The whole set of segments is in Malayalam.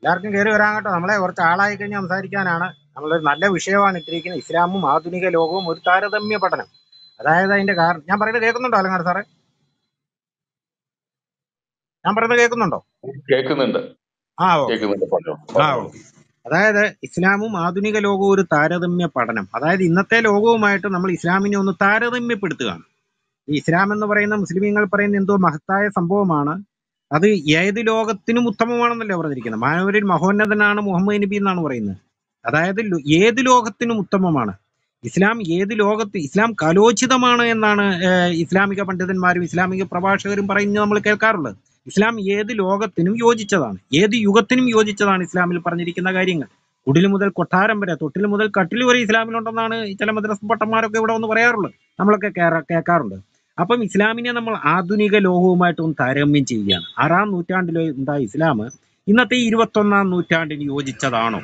എല്ലാവർക്കും കയറി വരാൻ കേട്ടോ നമ്മളെ കുറച്ച് ആളായി കഴിഞ്ഞ് സംസാരിക്കാനാണ് നമ്മളൊരു നല്ല വിഷയമാണ് ഇട്ടിരിക്കുന്നത് ഇസ്ലാമും ആധുനിക ലോകവും ഒരു താരതമ്യ പഠനം അതായത് അതിന്റെ കാരണം ഞാൻ പറയുന്നത് കേൾക്കുന്നുണ്ടോ അലങ്ങാട് സാറേ ഞാൻ പറയുന്നത് കേൾക്കുന്നുണ്ടോ കേൾക്കുന്നുണ്ട് ആ ഓക്കെ കേൾക്കുന്നുണ്ട് പറഞ്ഞോ ആ പറഞ്ഞോളൂ ഓക്കെ അതായത് ഇസ്ലാമും ആധുനിക ലോകവും ഒരു താരതമ്യ പഠനം അതായത് ഇന്നത്തെ ലോകവുമായിട്ട് നമ്മൾ ഇസ്ലാമിനെ ഒന്ന് താരതമ്യപ്പെടുത്തുകയാണ് ഈ ഇസ്ലാം എന്ന് പറയുന്ന മുസ്ലിമീങ്ങൾ പറയുന്ന എന്തോ മഹത്തായ സംഭവമാണ് അത് ഏത് ലോകത്തിനും ഉത്തമമാണെന്നല്ലേ പറഞ്ഞിരിക്കുന്നത് മാനവരിൽ മഹോന്നതനാണ് മുഹമ്മദ് നബി എന്നാണ് പറയുന്നത് അതായത് ലോ- ഏത് ലോകത്തിനും ഉത്തമമാണ് ഇസ്ലാം ഏത് ലോകത്ത് ഇസ്ലാം കലോചിതമാണ് എന്നാണ് ഏഹ്, ഇസ്ലാമിക പണ്ഡിതന്മാരും ഇസ്ലാമിക പ്രഭാഷകരും പറയുന്നത് നമ്മൾ കേൾക്കാറുള്ളത് ഇസ്ലാം ഏത് ലോകത്തിനും യോജിച്ചതാണ് ഏത് യുഗത്തിനും യോജിച്ചതാണ് ഇസ്ലാമിൽ പറഞ്ഞിരിക്കുന്ന കാര്യങ്ങൾ കുടിൽ മുതൽ കൊട്ടാരം വരെ തൊട്ടിൽ മുതൽ കട്ടിൽ വരെ ഇസ്ലാമിലുണ്ടെന്നാണ് ഈ ചില മദ്രസ പട്ടന്മാരൊക്കെ ഇവിടെ ഒന്ന് പറയാറുള്ളത് നമ്മളൊക്കെ കേറ- കേൾക്കാറുണ്ട് അപ്പം ഇസ്ലാമിനെ നമ്മൾ ആധുനിക ലോകവുമായിട്ട് ഒന്ന് താരതമ്യം ചെയ്യുകയാണ് ആറാം നൂറ്റാണ്ടിൽ ഉണ്ടായ ഇസ്ലാം ഇന്നത്തെ ഈ ഇരുപത്തൊന്നാം നൂറ്റാണ്ടിന് യോജിച്ചതാണോ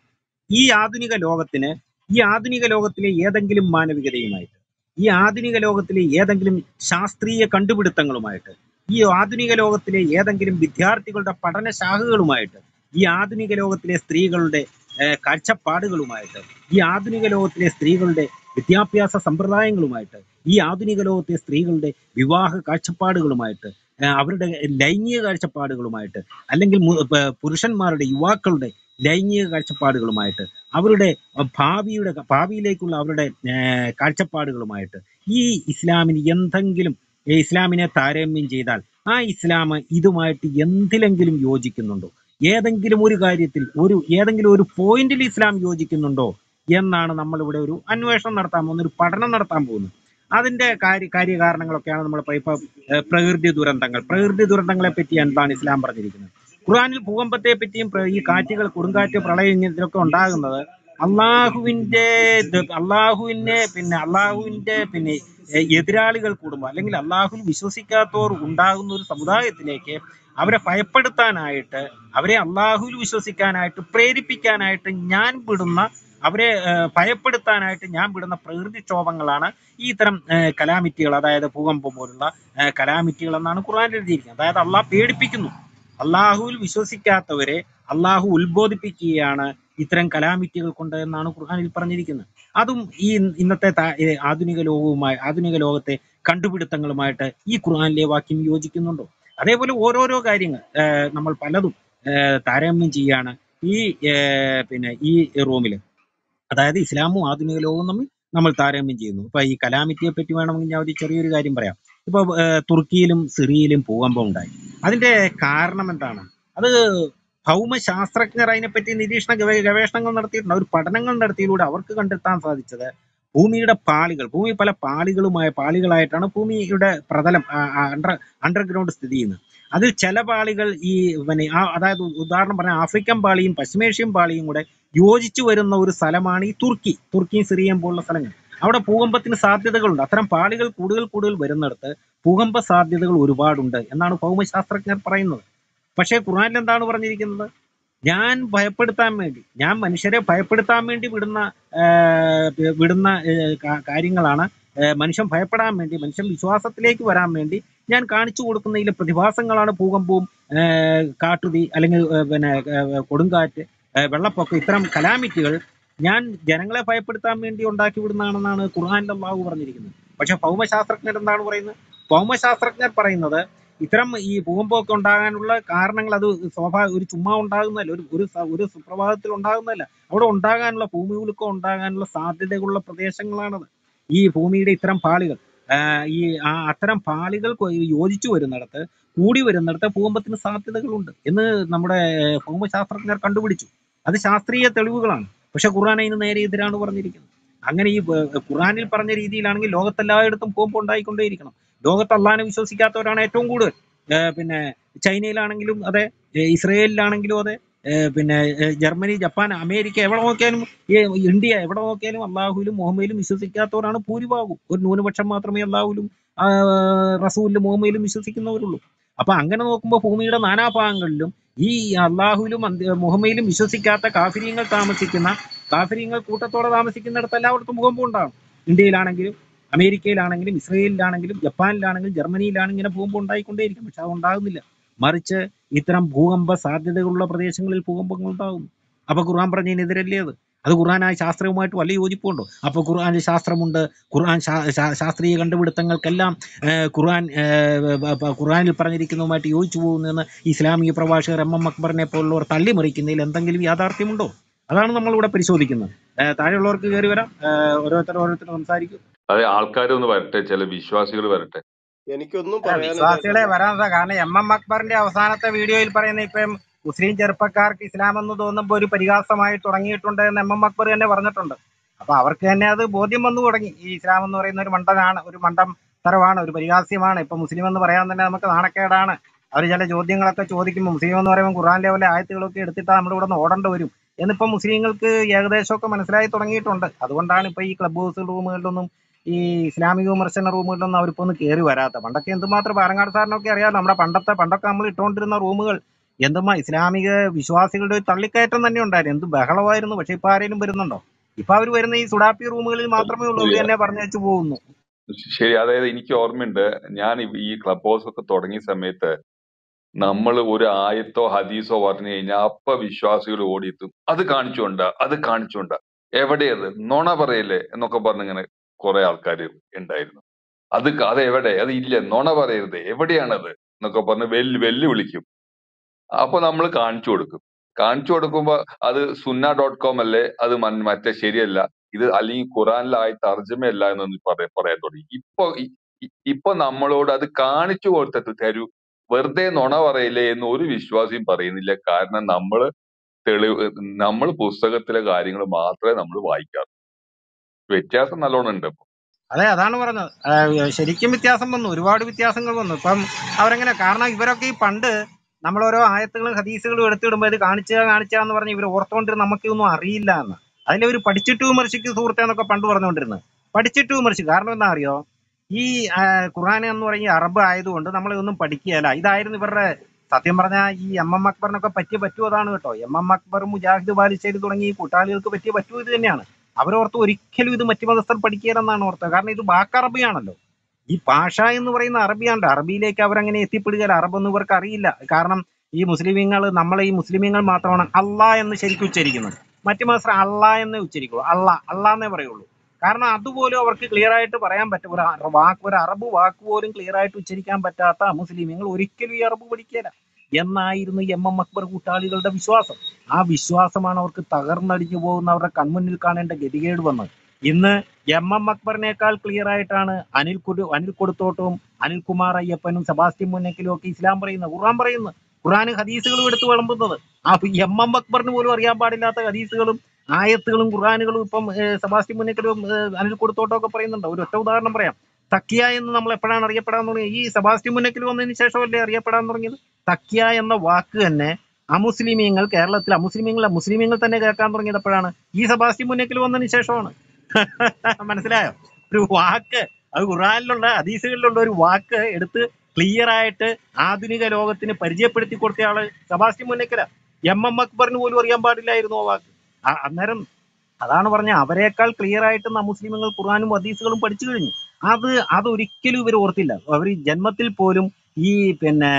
ഈ ആധുനിക ലോകത്തിന് ഈ ആധുനിക ലോകത്തിലെ ഏതെങ്കിലും മാനവികതയുമായിട്ട് ഈ ആധുനിക ലോകത്തിലെ ഏതെങ്കിലും ശാസ്ത്രീയ കണ്ടുപിടുത്തങ്ങളുമായിട്ട് ഈ ആധുനിക ലോകത്തിലെ ഏതെങ്കിലും വിദ്യാർത്ഥികളുടെ പഠനശാഖകളുമായിട്ട് ഈ ആധുനിക ലോകത്തിലെ സ്ത്രീകളുടെ ഏഹ്, കാഴ്ചപ്പാടുകളുമായിട്ട് ഈ ആധുനിക ലോകത്തിലെ സ്ത്രീകളുടെ വിദ്യാഭ്യാസ സമ്പ്രദായങ്ങളുമായിട്ട് ഈ ആധുനിക ലോകത്തെ സ്ത്രീകളുടെ വിവാഹ കാഴ്ചപ്പാടുകളുമായിട്ട് ഏഹ്, അവരുടെ ലൈംഗിക കാഴ്ചപ്പാടുകളുമായിട്ട് അല്ലെങ്കിൽ മു- പ- പുരുഷന്മാരുടെ യുവാക്കളുടെ ലൈംഗിക കാഴ്ചപ്പാടുകളുമായിട്ട് അവരുടെ അഹ് ഭാവിയുടെ ഭാവിയിലേക്കുള്ള അവരുടെ ഏഹ്, കാഴ്ചപ്പാടുകളുമായിട്ട് ഈ ഇസ്ലാമിന് എന്തെങ്കിലും ഈ ഇസ്ലാമിനെ താരതമ്യം ചെയ്താൽ ആ ഇസ്ലാം ഇതുമായിട്ട് എന്തിലെങ്കിലും യോജിക്കുന്നുണ്ടോ ഏതെങ്കിലും ഒരു കാര്യത്തിൽ ഒരു ഏതെങ്കിലും ഒരു പോയിന്റിൽ ഇസ്ലാം യോജിക്കുന്നുണ്ടോ എന്നാണ് നമ്മൾ ഇവിടെ ഒരു അന്വേഷണം നടത്താൻ പോകുന്നത് ഒരു പഠനം നടത്താൻ പോകുന്നത് അതിന്റെ കാര്യ കാര്യകാരണങ്ങളൊക്കെയാണ് നമ്മൾ ഇപ്പൊ ഏഹ്, പ്രകൃതി ദുരന്തങ്ങൾ പ്രകൃതി ദുരന്തങ്ങളെ പറ്റി എന്താണ് ഇസ്ലാം പറഞ്ഞിരിക്കുന്നത് ഖുർആനിൽ ഭൂകമ്പത്തെ പറ്റിയും പ്ര- ഈ കാറ്റുകൾ കൊടുങ്കാറ്റ് പ്രളയം ഇതിലൊക്കെ ഉണ്ടാകുന്നത് അള്ളാഹുവിന്റെ ദ- അള്ളാഹുവിനെ പിന്നെ അള്ളാഹുവിന്റെ പിന്നെ എ- എതിരാളികൾ കൂടുമ്പോൾ അല്ലെങ്കിൽ അള്ളാഹുവിൽ വിശ്വസിക്കാത്തവർ ഉണ്ടാകുന്ന ഒരു സമുദായത്തിലേക്ക് അവരെ ഭയപ്പെടുത്താനായിട്ട് അവരെ അള്ളാഹുവിൽ വിശ്വസിക്കാനായിട്ട് പ്രേരിപ്പിക്കാനായിട്ട് ഞാൻ വിടുന്ന അവരെ ഏഹ്, ഭയപ്പെടുത്താനായിട്ട് ഞാൻ വിടുന്ന പ്രകൃതിക്ഷോഭങ്ങളാണ് ഈ ഇത്തരം ഏഹ്, കലാമിറ്റികൾ അതായത് ഭൂകമ്പം പോലുള്ള ഏഹ്, കലാമിറ്റികൾ എന്നാണ് ഖുർആൻ എഴുതിയിരിക്കുന്നത് അതായത് അള്ളാഹ് പേടിപ്പിക്കുന്നു അള്ളാഹുവിൽ വിശ്വസിക്കാത്തവരെ അള്ളാഹു ഉത്ബോധിപ്പിക്കുകയാണ് ഇത്തരം കലാമിറ്റികൾ കൊണ്ട് എന്നാണ് ഖുർആനിൽ പറഞ്ഞിരിക്കുന്നത് അതും ഈ ഇന്നത്തെ താ- ഏ, ആധുനിക ലോകവുമായി ആധുനിക ലോകത്തെ കണ്ടുപിടുത്തങ്ങളുമായിട്ട് ഈ ഖുർആനിലെ വാക്യം യോജിക്കുന്നുണ്ടോ അതേപോലെ ഓരോരോ കാര്യങ്ങൾ ഏഹ്, നമ്മൾ പലതും ഏഹ്, താരതമ്യം ചെയ്യാണ് ഈ ഏഹ്, പിന്നെ ഈ റൂമിൽ അതായത് ഇസ്ലാമും ആധുനിക ലോകവും തമ്മിൽ നമ്മൾ താരതമ്യം ചെയ്യുന്നു ഇപ്പൊ ഈ കലാമിറ്റിയെ പറ്റി വേണമെങ്കിൽ ഞാൻ ഒരു ചെറിയൊരു കാര്യം പറയാം ഇപ്പൊ ഏഹ്, തുർക്കിയിലും സിറിയയിലും ഭൂകമ്പം ഉണ്ടായി അതിന്റെ കാരണം എന്താണ് അത് ഭൗമശാസ്ത്രജ്ഞർ അതിനെപ്പറ്റി നിരീക്ഷണ ഗവേ- ഗവേഷണങ്ങൾ നടത്തിയിട്ടുണ്ട് അവർ പഠനങ്ങൾ നടത്തിയതിലൂടെ അവർക്ക് കണ്ടെത്താൻ സാധിച്ചത് ഭൂമിയുടെ പാളികൾ ഭൂമി പല പാളികളുമായ പാളികളായിട്ടാണ് ഭൂമിയുടെ പ്രതലം അണ്ടർ അണ്ടർഗ്രൗണ്ട് സ്ഥിതി ചെയ്യുന്നത് അതിൽ ചില പാളികൾ ഈ പിന്നെ ആ അതായത് ഉദാഹരണം പറഞ്ഞാൽ ആഫ്രിക്കൻ പാളിയും പശ്ചിമേഷ്യൻ പാളിയും കൂടെ യോജിച്ചു വരുന്ന ഒരു സ്ഥലമാണ് ഈ തുർക്കി തുർക്കിയും സിറിയയും പോലുള്ള സ്ഥലങ്ങൾ അവിടെ ഭൂകമ്പത്തിന് സാധ്യതകളുണ്ട് അത്തരം പാളികൾ കൂടുതൽ കൂടുതൽ വരുന്നിടത്ത് ഭൂകമ്പ സാധ്യതകൾ ഒരുപാടുണ്ട് എന്നാണ് ഭൗമശാസ്ത്രജ്ഞർ പറയുന്നത് പക്ഷേ ഖുർആനിൽ എന്താണ് പറഞ്ഞിരിക്കുന്നത് ഞാൻ ഭയപ്പെടുത്താൻ വേണ്ടി ഞാൻ മനുഷ്യരെ ഭയപ്പെടുത്താൻ വേണ്ടി വിടുന്ന ആ, വിടുന്ന ഏ, കാ- കാര്യങ്ങളാണ് ഏ, മനുഷ്യൻ ഭയപ്പെടാൻ വേണ്ടി മനുഷ്യൻ വിശ്വാസത്തിലേക്ക് വരാൻ വേണ്ടി ഞാൻ കാണിച്ചു കൊടുക്കുന്ന ഇതിലെ പ്രതിഭാസങ്ങളാണ് ഭൂകമ്പവും ഏ, കാട്ടുതീ അല്ലെങ്കിൽ ഏ, പിന്നെ ഏ, കൊടുങ്കാറ്റ് ഏ, വെള്ളപ്പൊക്കം ഇത്തരം കലാമിറ്റികൾ ഞാൻ ജനങ്ങളെ ഭയപ്പെടുത്താൻ വേണ്ടി ഉണ്ടാക്കി വിടുന്നതാണെന്നാണ് ഖുർആാനിൽ അള്ളാഹു പറഞ്ഞിരിക്കുന്നത് പക്ഷെ ഭൗമശാസ്ത്രജ്ഞർ എന്താണ് പറയുന്നത് ഭൗമശാസ്ത്രജ്ഞർ പറയുന്നത് ഇത്തരം ഈ ഭൂകമ്പമൊക്കെ ഉണ്ടാകാനുള്ള കാരണങ്ങൾ അത് സ്വാഭാ ഒരു ചുമ്മാ ഉണ്ടാകുന്നതല്ല ഒരു ഒരു സ- ഒരു സുപ്രഭാതത്തിൽ ഉണ്ടാകുന്നതല്ല അവിടെ ഉണ്ടാകാനുള്ള ഭൂമി കുലുക്കം ഉണ്ടാകാനുള്ള സാധ്യതകളുള്ള പ്രദേശങ്ങളാണത് ഈ ഭൂമിയുടെ ഇത്തരം പാളികൾ ആഹ് ഈ ആ അത്തരം പാളികൾ കൊ- യോജിച്ചു വരുന്നിടത്ത് കൂടി വരുന്നിടത്ത് ഭൂകമ്പത്തിന് സാധ്യതകളുണ്ട് എന്ന് നമ്മുടെ ഭൗമശാസ്ത്രജ്ഞർ കണ്ടുപിടിച്ചു അത് ശാസ്ത്രീയ തെളിവുകളാണ് പക്ഷെ ഖുർആൻ അതിന് നേരെ എതിരാണ് പറഞ്ഞിരിക്കുന്നത് അങ്ങനെ ഈ ഏർ, ഖുർആനിൽ പറഞ്ഞ രീതിയിലാണെങ്കിൽ ലോകത്തെല്ലായിടത്തും ഭൂകമ്പം ഉണ്ടായിക്കൊണ്ടേയിരിക്കണം ലോകത്ത് അള്ളാഹിനെ വിശ്വസിക്കാത്തവരാണ് ഏറ്റവും കൂടുതൽ ഏർ, പിന്നെ ചൈനയിലാണെങ്കിലും അതെ ഏർ, ഇസ്രയേലിലാണെങ്കിലും അതെ ഏർ, പിന്നെ ഏർ, ജർമ്മനി ജപ്പാൻ അമേരിക്ക എവിടെ നോക്കിയാലും ഈ ഇന്ത്യ എവിടെ നോക്കിയാലും അള്ളാഹുവിലും മുഹമ്മയിലും വിശ്വസിക്കാത്തവരാണ് ഭൂരിഭാഗവും ഒരു ന്യൂനപക്ഷം മാത്രമേ അള്ളാഹുലും റസൂലിലും മുഹമ്മയിലും വിശ്വസിക്കുന്നവരുള്ളൂ അപ്പൊ അങ്ങനെ നോക്കുമ്പോൾ ഭൂമിയുടെ നാനാഭാഗങ്ങളിലും ഈ അള്ളാഹുവിലും അന്ത്യ- മുഹമ്മയിലും വിശ്വസിക്കാത്ത കാഫിര്യങ്ങൾ താമസിക്കുന്ന കാഫിര്യങ്ങൾ കൂട്ടത്തോടെ താമസിക്കുന്നിടത്ത് എല്ലായിടത്തും ഭൂകമ്പം ഉണ്ടാകും ഇന്ത്യയിലാണെങ്കിലും അമേരിക്കയിലാണെങ്കിലും ഇസ്രയേലിലാണെങ്കിലും ജപ്പാനിലാണെങ്കിലും ജർമ്മനിയിലാണെങ്കിലും ഇങ്ങനെ ഭൂകമ്പം ഉണ്ടായിക്കൊണ്ടേയിരിക്കും പക്ഷെ അത് ഉണ്ടാകുന്നില്ല മറിച്ച് ഇത്തരം ഭൂകമ്പ സാധ്യതകളുള്ള പ്രദേശങ്ങളിൽ ഭൂകമ്പങ്ങൾ ഉണ്ടാകും അപ്പൊ ഖുർആൻ പറഞ്ഞതിനെതിരല്ലേ അത് അത് ഖുർആനായ ശാസ്ത്രവുമായിട്ട് വലിയ യോജിപ്പുണ്ടോ അപ്പൊ ഖുർആനിൽ ശാസ്ത്രമുണ്ട് ഖുർആൻ ശാ- ശാ- ശാസ്ത്രീയ കണ്ടുപിടുത്തങ്ങൾക്കെല്ലാം ഏഹ്, ഖുർആൻ ഏഹ്, ബ- ബ- ഖുർആനിൽ പറഞ്ഞിരിക്കുന്നതുമായിട്ട് യോജിച്ചു പോകുന്നതെന്ന് ഇസ്ലാമിക പ്രഭാഷകർ എം എം അക്ബറിനെ പോലുള്ളവർ തള്ളിമറിക്കുന്നതിൽ എന്തെങ്കിലും യാഥാർത്ഥ്യമുണ്ടോ അതാണ് നമ്മളിവിടെ പരിശോധിക്കുന്നത് ഏഹ്, താഴെയുള്ളവർക്ക് കയറി വരാം ഏഹ്, ഓരോരുത്തർ ഓരോരുത്തർ സംസാരിക്കും അതെ ആൾക്കാരൊന്ന് വരട്ടെ ചില വിശ്വാസികൾ വരട്ടെ എനിക്കൊന്നും അല്ല, വിശ്വാസികളെ പറയാനില്ല വരാൻ കാരണം എം എം അക്ബറിന്റെ അവസാനത്തെ വീഡിയോയിൽ പറയുന്ന ഇപ്പം മുസ്ലിം ചെറുപ്പക്കാർക്ക് ഇസ്ലാം എന്ന് തോന്നുമ്പോൾ ഒരു പരിഹാസമായി തുടങ്ങിയിട്ടുണ്ട് എന്ന് എം എം അക്ബർ തന്നെ പറഞ്ഞിട്ടുണ്ട് അപ്പൊ അവർക്ക് തന്നെ അത് ബോധ്യം വന്നു തുടങ്ങി ഈ ഇസ്ലാം എന്ന് പറയുന്ന ഒരു മണ്ടനാണ് ഒരു മണ്ടം തരമാണ് ഒരു പരിഹാസ്യമാണ് ഇപ്പൊ മുസ്ലിം എന്ന് പറയാൻ തന്നെ നമുക്ക് നാണക്കേടാണ് അവർ ചില ചോദ്യങ്ങളൊക്കെ ചോദിക്കുമ്പോൾ മുസ്ലിം എന്ന് പറയുമ്പോൾ ഖുറാൻ ലെവലെ ആയത്തുകളൊക്കെ എടുത്തിട്ട് നമ്മൾ ഇവിടെ നിന്ന് ഓടേണ്ടി വരും എന്നിപ്പോ മുസ്ലിങ്ങൾക്ക് ഏകദേശമൊക്കെ മനസ്സിലായി തുടങ്ങിയിട്ടുണ്ട് അതുകൊണ്ടാണ് ഇപ്പൊ ഈ ക്ലബ് ഹൗസ് റൂമുകളിലൊന്നും ഈ ഇസ്ലാമിക വിമർശന റൂമുകളിലൊന്നും അവരിപ്പോ ഒന്ന് കയറി വരാത്ത പണ്ടൊക്കെ എന്തുമാത്രം പാറങ്ങാട് സാറിനൊക്കെ അറിയാം നമ്മുടെ പണ്ടത്തെ പണ്ടൊക്കെ നമ്മൾ ഇട്ടുകൊണ്ടിരുന്ന റൂമുകൾ എന്തുമാ ഇസ്ലാമിക വിശ്വാസികളുടെ ഒരു തള്ളിക്കയറ്റം തന്നെ ഉണ്ടായിരുന്നു എന്ത് ബഹളമായിരുന്നു പക്ഷെ ഇപ്പൊ ആരെങ്കിലും വരുന്നുണ്ടോ ഇപ്പൊ അവർ വരുന്ന ഈ സുഡാപ്പി റൂമുകളിൽ മാത്രമേ ഉള്ളൂ ഇവർ തന്നെ പറഞ്ഞു വെച്ച് പോകുന്നു ശരി അതായത് എനിക്ക് ഓർമ്മയുണ്ട് ഞാൻ ഈ ഈ ക്ലബ് ഹൗസ് ഒക്കെ തുടങ്ങിയ സമയത്ത് നമ്മൾ ഒരു ആയത്തോ ഹദീസോ പറഞ്ഞു കഴിഞ്ഞാൽ അപ്പ വിശ്വാസികൾ ഓടിയെത്തും അത് കാണിച്ചുകൊണ്ട് അത് കാണിച്ചുകൊണ്ട് എവിടെയത് നുണ പറയല്ലേ എന്നൊക്കെ പറഞ്ഞിങ്ങനെ കുറെ ആൾക്കാർ ഉണ്ടായിരുന്നു അത് ക- അത് എവിടെ അത് ഇല്ല നുണ പറയരുത് എവിടെയാണത് എന്നൊക്കെ പറഞ്ഞ് വെല്ലു വെല്ലുവിളിക്കും അപ്പൊ നമ്മൾ കാണിച്ചു കൊടുക്കും കാണിച്ചു കൊടുക്കുമ്പോ അത് സുന്ന ഡോട്ട് കോം അല്ലേ അത് മൻ- മറ്റേ ശരിയല്ല ഇത് അല്ലെങ്കിൽ ഖുറാനിലായി തർജ്ജമയല്ല എന്നൊന്ന് പറയാ പറയാൻ തുടങ്ങി ഇപ്പൊ ഇ- ഇ- ഇപ്പൊ നമ്മളോട് അത് കാണിച്ചു കൊടുത്തിട്ട് തരൂ വെറുതെ നുണ പറയില്ലേ എന്ന് ഒരു വിശ്വാസിയും പറയുന്നില്ല കാരണം നമ്മൾ തെളിവ് നമ്മൾ പുസ്തകത്തിലെ കാര്യങ്ങൾ മാത്രമേ നമ്മൾ വായിക്കാറ് വ്യത്യാസം നല്ലോണം ഉണ്ട് ഇപ്പൊ അതെ അതാണ് പറഞ്ഞത് ആ, ശരിക്കും വ്യത്യാസം വന്നു ഒരുപാട് വ്യത്യാസങ്ങൾ വന്നു ഇപ്പം അവരെങ്ങനെ കാരണം ഇവരൊക്കെ ഈ പണ്ട് നമ്മൾ ഓരോ ആയത്തുകളും ഹദീസുകളും എടുത്തിടുമ്പോൾ ഇത് കാണിച്ചാ കാണിച്ചാന്ന് പറഞ്ഞ് ഇവർ ഓർത്തോണ്ടിരുന്ന നമുക്കൊന്നും അറിയില്ല എന്ന് അതിൽ അവർ പഠിച്ചിട്ട് വിമർശിക്കും സുഹൃത്തെ എന്നൊക്കെ പണ്ട് പറഞ്ഞുകൊണ്ടിരുന്നത് പഠിച്ചിട്ട് വിമർശിക്കും കാരണം എന്താ അറിയോ ഈ ആ, ഖുർആൻ എന്ന് പറയുന്ന അറബ് ആയതുകൊണ്ട് നമ്മളെ ഒന്നും പഠിക്കുകയല്ല ഇതായിരുന്നു ഇവരുടെ സത്യം പറഞ്ഞാൽ ഈ എം എം അക്ബറിനൊക്കെ പറ്റിയ പറ്റു അതാണ് കേട്ടോ എം എം അക്ബർ മുജാഹിദ് ബാലുശ്ശേരി തുടങ്ങി ഈ കൂട്ടാളികൾക്ക് പറ്റിയ പറ്റു ഇത് തന്നെയാണ് അവരോർത്ത് ഒരിക്കലും ഇത് മറ്റു മതസ്ഥർ പഠിക്കുകയില്ലെന്നാണ് ഓർത്തത് കാരണം ഇത് വാക്കറബിയാണല്ലോ ഈ ഭാഷ എന്ന് പറയുന്ന അറബിയാണ് അറബിയിലേക്ക് അവരങ്ങനെ എത്തിപ്പെടുകയില്ല അറബൊന്നും ഇവർക്ക് അറിയില്ല കാരണം ഈ മുസ്ലിമീങ്ങൾ നമ്മളെ ഈ മുസ്ലിമീങ്ങൾ മാത്രമാണ് അള്ളാ എന്ന് ശരിക്കും ഉച്ചരിക്കുന്നത് മറ്റു മതസ്ഥർ അള്ളാ എന്നേ ഉച്ചരിക്കുള്ളൂ അള്ളാ അള്ളാ എന്നേ പറയുള്ളൂ കാരണം അതുപോലും അവർക്ക് ക്ലിയർ ആയിട്ട് പറയാൻ പറ്റും ഒരു അറ- വാക്ക് ഒരു അറബ് വാക്ക് പോലും ക്ലിയർ ആയിട്ട് ഉച്ചരിക്കാൻ പറ്റാത്ത മുസ്ലിമീങ്ങൾ ഒരിക്കലും ഈ അറബ് പഠിക്കില്ല എന്നായിരുന്നു എം എം അക്ബർ കൂട്ടാളികളുടെ വിശ്വാസം ആ വിശ്വാസമാണ് അവർക്ക് തകർന്നടിഞ്ഞു പോകുന്ന അവരുടെ കൺമുന്നിൽ കാണേണ്ട ഗതികേട് വന്നത് ഇന്ന് എം എം അക്ബറിനേക്കാൾ ക്ലിയർ ആയിട്ടാണ് അനിൽ കുരു അനിൽ കൊടുത്തോട്ടവും അനിൽകുമാർ അയ്യപ്പനും സെബാസ്റ്റ്യൻ മുന്നക്കിലും ഒക്കെ ഇസ്ലാം പറയുന്നത് ഖുർആൻ പറയുന്നത് ഖുർആൻ ഹദീസുകളും എടുത്തു വിളമ്പുന്നത് ആ എം എം അക്ബറിന് പോലും അറിയാൻ പാടില്ലാത്ത ഹദീസുകളും ആയത്തുകളും ഖുർആാനുകളും ഇപ്പം ഏഹ്, സെബാസ്റ്റ്യൻ മുന്നക്കലും ഏഹ്, അനിൽ കൊടുത്തോട്ടം ഒക്കെ പറയുന്നുണ്ട് ഒരു ഒറ്റ ഉദാഹരണം പറയാം തക്കിയ എന്ന് നമ്മൾ എപ്പോഴാണ് അറിയപ്പെടാൻ തുടങ്ങിയത് ഈ സെബാസ്റ്റ്യൻ മുന്നക്കൽ വന്നതിന് ശേഷമല്ലേ അറിയപ്പെടാൻ തുടങ്ങിയത് തക്കിയ എന്ന വാക്ക് തന്നെ അമുസ്ലിമീങ്ങൾ കേരളത്തിൽ അമുസ്ലിമീങ്ങൾ മുസ്ലിമീങ്ങൾ തന്നെ കേൾക്കാൻ തുടങ്ങിയത് എപ്പോഴാണ് ഈ സെബാസ്റ്റ്യൻ മുന്നക്കൽ വന്നതിന് ശേഷമാണ് മനസ്സിലായോ ഒരു വാക്ക് അത് ഖുറാനിലുള്ള ഹദീസുകളിലുള്ള ഒരു വാക്ക് എടുത്ത് ക്ലിയർ ആയിട്ട് ആധുനിക ലോകത്തിന് പരിചയപ്പെടുത്തി കൊടുത്ത ആള് സെബാസ്റ്റ്യൻ മുന്നക്കല എം എം അക്ബറിന് പോലും അറിയാൻ പാടില്ലായിരുന്നു ആ വാക്ക് ആ- അന്നേരം അതാണ് പറഞ്ഞ അവരെക്കാൾ ക്ലിയർ ആയിട്ട് നാം മുസ്ലിമുകൾ ഖുർആാനും ഹദീസുകളും പഠിച്ചു കഴിഞ്ഞു അത് അതൊരിക്കലും ഇവർ ഓർത്തില്ല അവർ ജന്മത്തിൽ പോലും ഈ പിന്നെ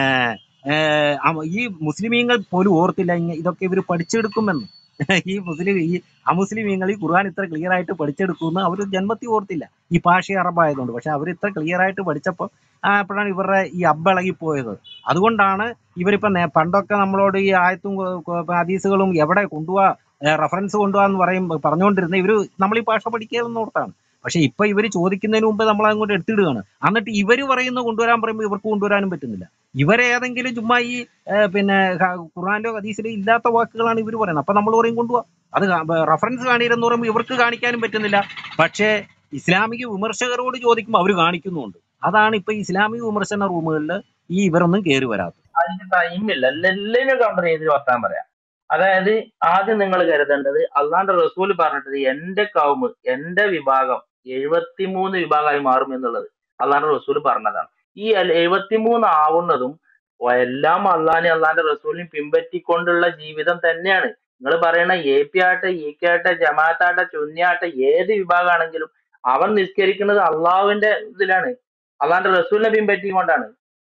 ഏഹ്, അമ- ഈ മുസ്ലിമീങ്ങൾ പോലും ഓർത്തില്ല ഇങ്ങ- ഇതൊക്കെ ഇവർ പഠിച്ചെടുക്കുമെന്ന് ഈ മുസ്ലിം ഈ അമുസ്ലിമീങ്ങൾ ഈ ഖുർആൻ ഇത്ര ക്ലിയർ ആയിട്ട് പഠിച്ചെടുക്കുമെന്ന് അവർ ജന്മത്തിൽ ഓർത്തില്ല ഈ ഭാഷ അറബായതുകൊണ്ട് പക്ഷെ അവർ ഇത്ര ക്ലിയർ ആയിട്ട് പഠിച്ചപ്പോൾ അപ്പോഴാണ് ഇവരുടെ ഈ അബ്ബിളകി പോയത് അതുകൊണ്ടാണ് ഇവരിപ്പം നേ- പണ്ടൊക്കെ നമ്മളോട് ഈ ആയത്തും കു- കു- ഹദീസുകളും എവിടെ കൊണ്ടുപോവാ റെഫറൻസ് കൊണ്ടുപോകാന്ന് പറയും പറഞ്ഞുകൊണ്ടിരുന്ന ഇവര് നമ്മൾ ഈ ഭാഷ പഠിക്കാമെന്ന് ഓർത്താണ് പക്ഷെ ഇപ്പൊ ഇവര് ചോദിക്കുന്നതിന് മുമ്പ് നമ്മൾ അങ്ങോട്ട് എടുത്തിടുകയാണ് എന്നിട്ട് ഇവര് പറയുന്നത് കൊണ്ടുവരാൻ പറയുമ്പോൾ ഇവർക്ക് കൊണ്ടുവരാനും പറ്റുന്നില്ല ഇവരെ ഏതെങ്കിലും ചുമ്മാ ഈ ഏഹ്, പിന്നെ ഹ- ഖുർആനിലോ ഹദീസിലോ ഇല്ലാത്ത വാക്കുകളാണ് ഇവർ പറയുന്നത് അപ്പൊ നമ്മൾ പറയും കൊണ്ടുപോവാ അത് റെഫറൻസ് കാണിയില്ലെന്ന് പറയുമ്പോൾ ഇവർക്ക് കാണിക്കാനും പറ്റുന്നില്ല പക്ഷേ ഇസ്ലാമിക വിമർശകരോട് ചോദിക്കുമ്പോൾ അവർ കാണിക്കുന്നുണ്ട് അതാണ് ഇപ്പൊ ഇസ്ലാമിക വിമർശന റൂമുകളിൽ ഈ ഇവരൊന്നും കയറി വരാത്തത് അതിന്റെ ടൈമില്ല എല്ലാവരും കൗണ്ടർ ചെയ്ത് വർത്താൻ പറയാം അതായത് ആദ്യം നിങ്ങൾ കരുതേണ്ടത് അള്ളാന്റെ റസൂൽ പറഞ്ഞിട്ടത് എന്റെ കൗമ് എന്റെ വിഭാഗം എഴുപത്തിമൂന്ന് വിഭാഗമായി മാറും എന്നുള്ളത് അള്ളാന്റെ റസൂൽ പറഞ്ഞതാണ് ഈ എഴുപത്തിമൂന്ന് ആവുന്നതും എല്ലാം അള്ളാനെ അള്ളാന്റെ റസൂലിനെ പിൻപറ്റിക്കൊണ്ടുള്ള ജീവിതം തന്നെയാണ് നിങ്ങൾ പറയണ എ പി ആട്ടെ ഇ കെ ആട്ടെ ജമാഅത്താട്ടെ ചുന്നിയാട്ടെ ഏത് വിഭാഗമാണെങ്കിലും അവൻ നിസ്കരിക്കുന്നത് അള്ളാഹുവിന്റെ ഇതിലാണ് അള്ളാന്റെ റസൂലിനെ പിൻപറ്റിക്കൊണ്ടാണ്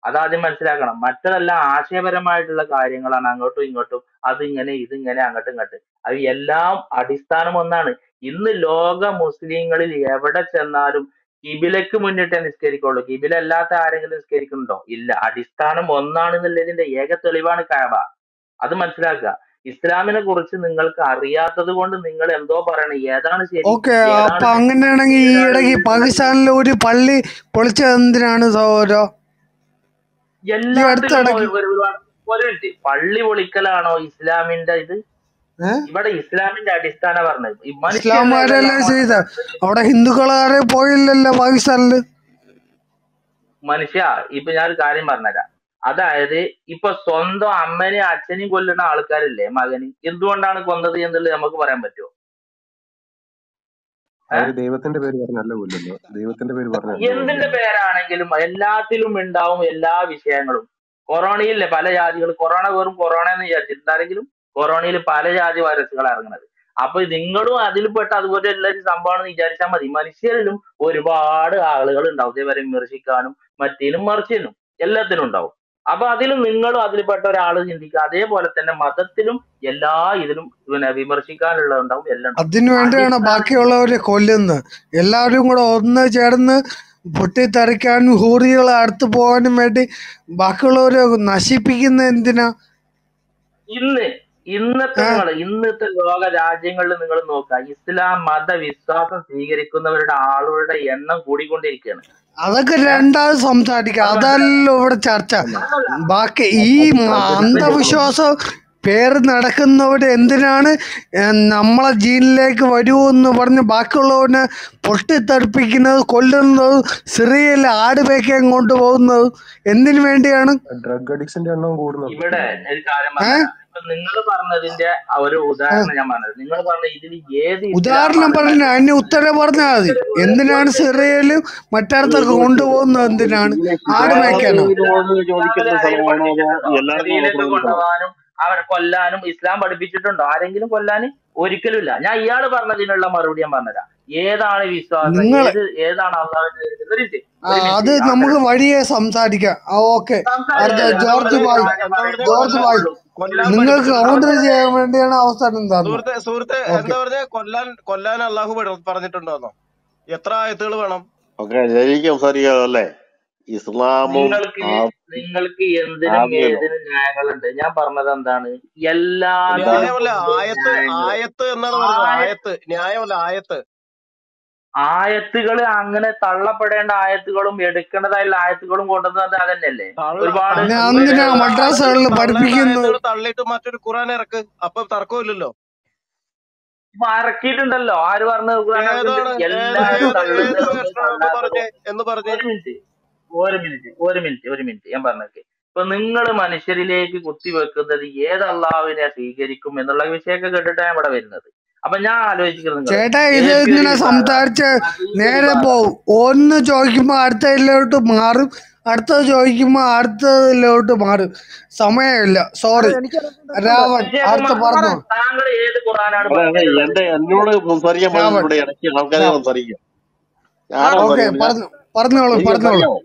അതാദ്യം മനസ്സിലാക്കണം മറ്റതെല്ലാം ആശയപരമായിട്ടുള്ള കാര്യങ്ങളാണ് അങ്ങോട്ടും ഇങ്ങോട്ടും അതിങ്ങനെ ഇതിങ്ങനെ അങ്ങോട്ടും ഇങ്ങോട്ട് അത് എല്ലാം അടിസ്ഥാനം ഒന്നാണ് ഇന്ന് ലോക മുസ്ലിങ്ങളിൽ എവിടെ ചെന്നാലും കിബിലക്ക് മുന്നിട്ടേ നിസ്കരിക്കുള്ളൂ കിബില അല്ലാത്ത ആരെങ്കിലും നിസ്കരിക്കുന്നുണ്ടോ ഇല്ല അടിസ്ഥാനം ഒന്നാണെന്നുള്ളതിന്റെ ഏക തെളിവാണ് കാബ അത് മനസ്സിലാക്കുക ഇസ്ലാമിനെ കുറിച്ച് നിങ്ങൾക്ക് അറിയാത്തത് കൊണ്ട് നിങ്ങൾ എന്തോ പറയണം ഏതാണ് ശരി ഓക്കെ ഏതാണ് അപ്പൊ തെറ്റ് അങ്ങനെയാണെങ്കിൽ ഈ ഏതാണ് ഇടയ്ക്ക് ശരി പാകിസ്ഥാനിലെ ഒരു പള്ളി പൊളിച്ചത് എന്തിനാണ് സഹോദരോ ഈ എല്ലാത്തിലും അടുത്തിടയ്ക്ക് ഒരു ഒരു- ഒരുപാട് ഒരു മിനിറ്റ് പള്ളി പൊളിക്കലാണോ ഇസ്ലാമിന്റെ ഇത് ഏഹ് ഇവിടെ ഇസ്ലാമിന്റെ അടിസ്ഥാന പറഞ്ഞത് ഈ മനുഷ്യരുടെ ഇസ്ലാംകാരല്ലേ ഇതെല്ലാം ചെയ്ത അവിടെ ഹിന്ദുക്കളാരെ പോയില്ലല്ലോ പാകിസ്ഥാനില് മനുഷ്യ ഇപ്പൊ ഞാൻ ഒരു കാര്യം പറഞ്ഞുതരാം അതായത് ഇപ്പൊ സ്വന്തം അമ്മനെയും അച്ഛനെയും കൊല്ലുന്ന ആൾക്കാരില്ലേ മകന് എന്തുകൊണ്ടാണ് കൊന്നത് എന്നുള്ളത് നമുക്ക് പറയാൻ പറ്റുമോ ഏഹ് അവര് ദൈവത്തിന്റെ പേര് പറഞ്ഞല്ല കൊല്ലുന്നത് ദൈവത്തിന്റെ പേര് പറഞ്ഞല്ല എന്തിന്റെ കൊല്ലുന്നത് പേരാണെങ്കിലും എല്ലാത്തിലും ഉണ്ടാവും എല്ലാ വിഷയങ്ങളും കൊറോണയില്ലേ പല ജാതികൾ കൊറോണ വെറും കൊറോണ എന്ന് വിചാരിച്ചിട്ടുണ്ടാരെങ്കിലും കൊറോണയിൽ പല ജാതി വൈറസുകൾ ഇറങ്ങുന്നത് അപ്പൊ നിങ്ങളും അതിൽപ്പെട്ട അതുപോലെ എല്ലാവരും സംഭവമാണെന്ന് വിചാരിച്ചാൽ മതി മനുഷ്യരിലും ഒരുപാട് ആളുകൾ ഉണ്ടാവും ഇതേവരെ വിമർശിക്കാനും മറ്റേനും മറിച്ചിനും എല്ലാത്തിനും ഉണ്ടാവും അപ്പൊ അതിലും നിങ്ങളും അതിൽപ്പെട്ട ഒരാൾ ചിന്തിക്കുക അതേപോലെ തന്നെ മതത്തിലും എല്ലാ ഇതിലും പിന്നെ വിമർശിക്കാനുള്ളത് ഉണ്ടാവും എല്ലാം ഉണ്ടാവും അതിനു വേണ്ടിയാണ് അടിസ്ഥാന ബാക്കിയുള്ളവരെ കൊല്ലുന്നത് എല്ലാവരും കൂടെ ഒന്ന് ചേർന്ന് പൊട്ടിത്തെറിക്കാനും ഹൂറികളെ അടുത്ത് പോകാനും വേണ്ടി ബാക്കിയുള്ളവരെ നശിപ്പിക്കുന്ന എന്തിനാ ഇന്ന് ഇന്നത്തെ ഏ നിങ്ങൾ ഇന്നത്തെ ലോക രാജ്യങ്ങളിൽ നിങ്ങൾ നോക്കുക ഇസ്ലാം മതവിശ്വാസം സ്വീകരിക്കുന്നവരുടെ ആളുകളുടെ എണ്ണം കൂടിക്കൊണ്ടിരിക്കുകയാണ് അതൊക്കെ ഏഹ് രണ്ടാമത് സംസാരിക്കാം അത് മനസ്സിലായി അതല്ലോ ഇവിടെ ചർച്ച അല്ല അതല്ല ബാക്കി ഈ അത് മ- പ്രചരിപ്പിക്കുന്നത് അന്ധവിശ്വാസം പേര് നടക്കുന്നവർ എന്തിനാണ് ഏ, നമ്മളെ ജീനിലേക്ക് വരുമെന്ന് പറഞ്ഞ് ബാക്കിയുള്ളവനെ പൊട്ടിത്തെറിപ്പിക്കുന്നത് കൊല്ലുന്നത് സിറിയയിൽ ആട് പേക്കാൻ കൊണ്ടുപോകുന്നത് എന്തിനു വേണ്ടിയാണ് ഡ്രഗ് അഡിക്ഷന്റെ എണ്ണം കൂടുന്നുണ്ട് ഇവിടെ പിന്നെ ഒരു കാര്യം ഏ പറഞ്ഞുതരാം ഇപ്പൊ നിങ്ങൾ പറഞ്ഞതിന്റെ ആ ഒരു ഏ, ഉദാഹരണം ഞാൻ പറഞ്ഞത് നിങ്ങൾ പറഞ്ഞ ഇതിൽ ഏത് ഉദാഹരണം ഇസ്ലാമാണ് പറഞ്ഞ നല്ലത് അതിന് ഉത്തരം പറഞ്ഞാൽ മതി ഒരു ഒരു എന്തിനാണ് ഒരു സിറിയയിലും മറ്റിടത്തൊക്കെ കൊണ്ടുപോകുന്നത് എന്തിനാണ് ആട് ഇസ്ലാം മേയ്ക്കാനോ ഇത് ഇസ്ലാമിൽ ചോദിക്കുന്ന ആരെങ്കിലും സ്ഥലമാണോ അതോ പഠിപ്പിച്ചിട്ടുണ്ടോ എല്ലാവർക്കും സിറിയയിലേക്ക് മാത്രം സ്ഥലമാണോ കൊണ്ടുപോകാനും അവരെ കൊല്ലാനും ഇസ്ലാം പഠിപ്പിച്ചിട്ടുണ്ടോ ആരെങ്കിലും കൊല്ലാന് ഒരിക്കലും ഇല്ല ഞാൻ ഇയാള് പറഞ്ഞതിനുള്ള മറുപടി ഞാൻ പറഞ്ഞുതരാം ഏതാണ് വിശ്വാസം നിങ്ങൾ ഏത് ഏതാണ് അള്ളാഹുവിന്റെ ഒരു മിനിറ്റ് ആ ഒരു മിനിറ്റ് അത് ഞാൻ നമുക്ക് തരാം വഴിയെ സംസാരിക്കാം ആ ഓക്കെ അടുത്ത സംസാരിക്കല്ല ജോർജ് നമ്മൾ ഭായ് കാര്യം എന്താ പറയുമ്പോൾ പറഞ്ഞ ജോർജ് ഭായ് ഉള്ളൂ കൊല്ലാൻ നിങ്ങൾക്ക് പഠിപ്പിച്ചിട്ടുണ്ടോ കൗണ്ടർ അവിടെ ചെയ്യാൻ വേണ്ടിയാണ് അവസരം തന്നത് സുഹൃത്തെ സുഹൃത്തെ ഓക്കെ എന്താ പറഞ്ഞ കൊല്ലാൻ കൊല്ലാൻ അള്ളാഹു പഠി- പറഞ്ഞിട്ടുണ്ടോന്നോ എത്ര ആയത്തുകൾ വേണം ഓക്കെ എനിക്ക് സംസാരിക്കാമോ അല്ലേ ഇസ്ലാമും നിങ്ങൾക്ക് ആ നിങ്ങൾക്ക് എന്തിനും ആദ്യമോ ഏതിനും ന്യായങ്ങളുണ്ട് ഞാൻ പറഞ്ഞത് എന്താണ് എല്ലാ ന്യായമല്ല തർക്കവും ആയത്ത് ന്യായങ്ങൾ ആയത്ത് എന്നാണ് പറഞ്ഞത് ആയ ആയത്ത് ന്യായമല്ല ആയത്ത് ആയത്തുകൾ അങ്ങനെ തള്ളപ്പെടേണ്ട ആയത്തുകളും എടുക്കേണ്ടതായുള്ള ആയത്തുകളും കൊണ്ടുവന്നത് അതന്നെയല്ലേ തള്ള ഒരുപാട് പിന്നെ തള്ളേണ്ട എന്തിനാ വിവരമുള്ള ആയത്തുകൾ മദ്രാസകളിൽ തള്ളേണ്ട പഠിപ്പിക്കുന്നത് ആയത്തുകൾ തള്ളിയിട്ട് മറ്റൊരു ഖുറാൻ ഇറക്ക് അപ്പൊ തർക്കമില്ലല്ലോ ഇപ്പൊ ഇറക്കിയിട്ടുണ്ടല്ലോ ആര് പറഞ്ഞു ഖുർആൻ ഇറക്കിയിട്ട് ഏതാണ് ഏത് എല്ലാരും ഏത് ഏത് തള്ളുന്നതും വേർഷനാ ഒന്ന് തള്ളാത്തതും പറഞ്ഞേ എന്ന് പറഞ്ഞേ ഒരു മിനിറ്റ് ഒരു മിനിറ്റ് ഒരു മിനിറ്റ് ഒരു മിനിറ്റ് ഞാൻ പറഞ്ഞേക്ക് ഇപ്പൊ നിങ്ങൾ മനുഷ്യരിലേക്ക് കുത്തിവെക്കുന്നത് ഏത് അള്ളാഹുവിനെ സ്വീകരിക്കും എന്നുള്ള വിഷയമൊക്കെ കേട്ടിട്ടാണ് ഇവിടെ വരുന്നത് അപ്പൊ ഞാൻ ആലോചിക്കുന്നത് നിങ്ങൾ ചേട്ടാ ഇത് ഏതൊരു ഇങ്ങനെ വിഭാഗം സംസാരിച്ച് അതൊരു നേരെ വിഭാഗം പോവും ഒന്ന് ചോദിക്കുമ്പോൾ അടുത്തതിലോട്ട് മാറും അടുത്തത് ചോദിക്കുമ്പോൾ അടുത്തതിലോട്ട് മാറും സമയമില്ല അത് സോറി എനിക്ക് അറിയേണ്ടതുണ്ട് രാവൺ വിജയകുമാർ അടുത്ത പറഞ്ഞോളൂ താങ്കൾ ഏത് ഖുറാനാണ് അതെ അതെ പറഞ്ഞിട്ടുള്ളത് എന്റെ എന്നോട് സംസാരിക്കാൻ പറഞ്ഞത് രാവൺ ഇവിടെ ഇടയ്ക്ക് ആൾക്കാരെ രാവൺ സംസാരിക്കുക ഞാനാ ഓക്കെ സംസാരിക്കുന്നത് ഞാൻ പറഞ്ഞു പറഞ്ഞോളൂ എനിക്ക് പറഞ്ഞോളൂ സംസാരിക്കാമോ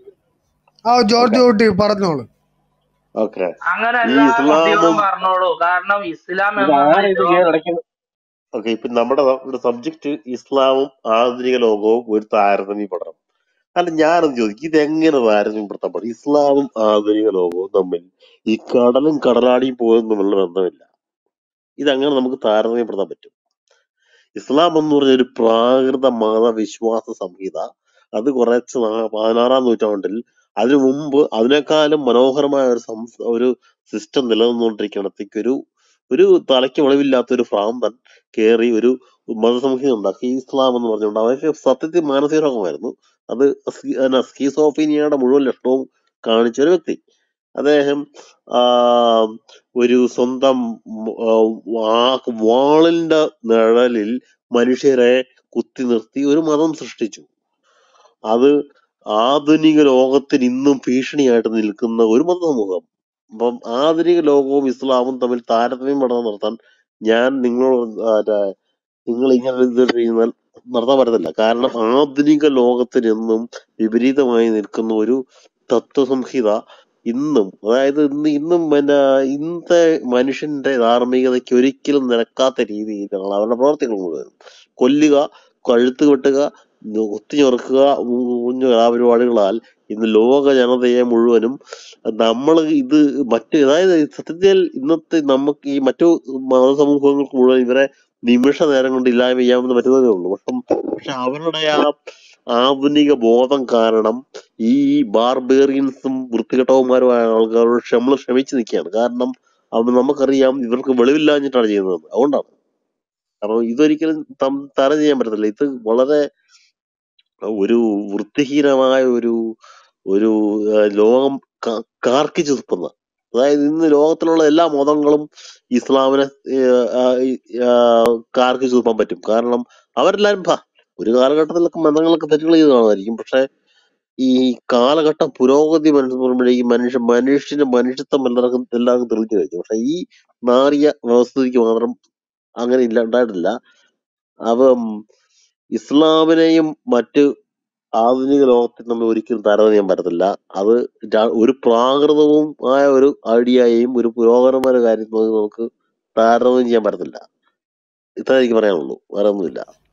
ആ ജോർജ് ഓക്കെ കുട്ടി പറഞ്ഞോളൂ ഓക്കെ ഈ അങ്ങനെ എല്ലാ കുട്ടികളും ഇസ്ലാമും പറഞ്ഞോളൂ കാരണം ഇസ്ലാം ഇത് എന്നൊന്നും ആരാ ഇത് ലോ ചെയ്യാൻ ഇടയ്ക്ക് ഓക്കെ ഇപ്പൊ നമ്മുടെ സബ്ജക്ട് ഇസ്ലാമും ആധുനിക ലോകവും ഒരു താരതമ്യ പഠനം അല്ല ഞാനൊന്ന് ചോദിക്കും ഇതെങ്ങനെ താരതമ്യപ്പെടുത്താൻ പറ്റും ഇസ്ലാമും ആധുനിക ലോകവും തമ്മിൽ ഈ കടലും കടലാടിയും പോലും തമ്മിലുള്ള ബന്ധമില്ല ഇതങ്ങനെ നമുക്ക് താരതമ്യപ്പെടുത്താൻ പറ്റും ഇസ്ലാം എന്ന് പറഞ്ഞ ഒരു പ്രാകൃത മതവിശ്വാസ സംഹിത അത് കുറച്ച് നാ- പതിനാറാം നൂറ്റാണ്ടിൽ അതിനു മുമ്പ് അതിനേക്കാളും മനോഹരമായ ഒരു സംസ് ഒരു സിസ്റ്റം നിലനിന്നുകൊണ്ടിരിക്കുന്നിടത്തേക്ക് ഒരു ഒരു തലയ്ക്ക് വെളിവില്ലാത്ത ഒരു ഭ്രാന്തൻ കയറി ഒരു മതസംഹിത ഉണ്ടാക്കി ഇസ്ലാം എന്ന് പറഞ്ഞുകൊണ്ട് അവർക്ക് സത്യത്തിൽ മാനസിക രോഗമായിരുന്നു അത് സ്കി- എന്നാ സ്കീസോഫീനിയയുടെ മുഴുവൻ ലക്ഷണവും കാണിച്ച ഒരു വ്യക്തി അദ്ദേഹം ആ, ഒരു സ്വന്തം ഉം, ആ, വാ- വാളിന്റെ നിഴലിൽ മനുഷ്യരെ കുത്തി നിർത്തി ഒരു മതം സൃഷ്ടിച്ചു അത് ആധുനിക ലോകത്തിന് ഇന്നും ഭീഷണിയായിട്ട് നിൽക്കുന്ന ഒരു മതസമൂഹം അപ്പം ആധുനിക ലോകവും ഇസ്ലാമും തമ്മിൽ താരതമ്യം പഠനം നടത്താൻ ഞാൻ നിങ്ങളോട് ആ, നിങ്ങൾ ഇങ്ങനെ ഇത് ചെയ്യുന്നാൽ നടത്താൻ പറ്റത്തില്ല കാരണം ആധുനിക ലോകത്തിന് എന്നും വിപരീതമായി നിൽക്കുന്ന ഒരു തത്വസംഹിത ഇന്നും അതായത് ഇന്ന് ഇന്നും പിന്നെ ഇന്നത്തെ മനുഷ്യന്റെ ധാർമ്മികതയ്ക്ക് ഒരിക്കലും നിരക്കാത്ത രീതിയിലാണ് അവരുടെ പ്രവർത്തികൾ മുഴുവൻ കൊല്ലുക കഴുത്ത് വെട്ടുക ഒത്തിഞ്ഞൊറുക്കുക കുഞ്ഞു കലാപരിപാടികളാൽ ഇന്ന് ലോക ജനതയെ മുഴുവനും നമ്മൾ ഇത് മറ്റ് അതായത് സത്യത്തിൽ ഇന്നത്തെ നമുക്ക് ഈ മറ്റു മതസമൂഹങ്ങൾക്ക് മുഴുവൻ ഇവരെ നിമിഷ നേരം കൊണ്ട് ഇല്ലായ്മ ചെയ്യാമെന്ന് പറ്റുന്നതേ ഉള്ളൂ പക്ഷെ പക്ഷെ അവരുടെ ആ ആധുനിക ബോധം കാരണം ഈ ബാർബേറിയൻസും വൃത്തികെട്ടവന്മാരുമായ ആൾക്കാരോട് നമ്മൾ ക്ഷമിച്ച് നിൽക്കുകയാണ് കാരണം അവ നമുക്കറിയാം ഇവർക്ക് വെളിവില്ലാഞ്ഞിട്ടാണ് ചെയ്യുന്നത് അതുകൊണ്ടാണ് കാരണം ഇതൊരിക്കലും തം- തരം ചെയ്യാൻ പറ്റത്തില്ല ഇത് വളരെ ഒരു വൃത്തിഹീനമായ ഒരു ഒരു ആ, ലോകം കാ- കാർക്കിച്ചു തുപ്പുന്ന അതായത് ഇന്ന് ലോകത്തിലുള്ള എല്ലാ മതങ്ങളും ഇസ്ലാമിനെ ഏഹ്, ആ, ഈ, ആ, കാർക്കിച്ചു തുപ്പാൻ പറ്റും കാരണം അവരെല്ലാരും ഭ, ഒരു കാലഘട്ടത്തിലൊക്കെ മതങ്ങളൊക്കെ തെറ്റുകൾ ചെയ്ത് കാണുമായിരിക്കും പക്ഷെ ഈ കാലഘട്ട പുരോഗതി മനസ്സിലാക്കുമ്പോഴേക്കും മനുഷ്യ മനുഷ്യന് മനുഷ്യത്വം എല്ലാവർക്കും എല്ലാവർക്കും തെളിഞ്ഞു കഴിഞ്ഞു പക്ഷെ ഈ നാറിയ വ്യവസ്ഥിതിക്ക് മാത്രം അങ്ങനെ ഇല്ല ഉണ്ടായിട്ടില്ല അപ്പം ഇസ്ലാമിനെയും മറ്റ് ആധുനിക ലോകത്തിൽ നമ്മൾ ഒരിക്കലും താരതമ്യം ചെയ്യാൻ പറ്റത്തില്ല അത് ര- ഒരു പ്രാകൃതവും ആയ ഒരു ഐഡിയയെയും ഒരു പുരോഗമനപര കാര്യം നമുക്ക് താരതമ്യം ചെയ്യാൻ പറ്റത്തില്ല ഇത്ര എനിക്ക് പറയാനുള്ളൂ വേറെ ഒന്നുമില്ല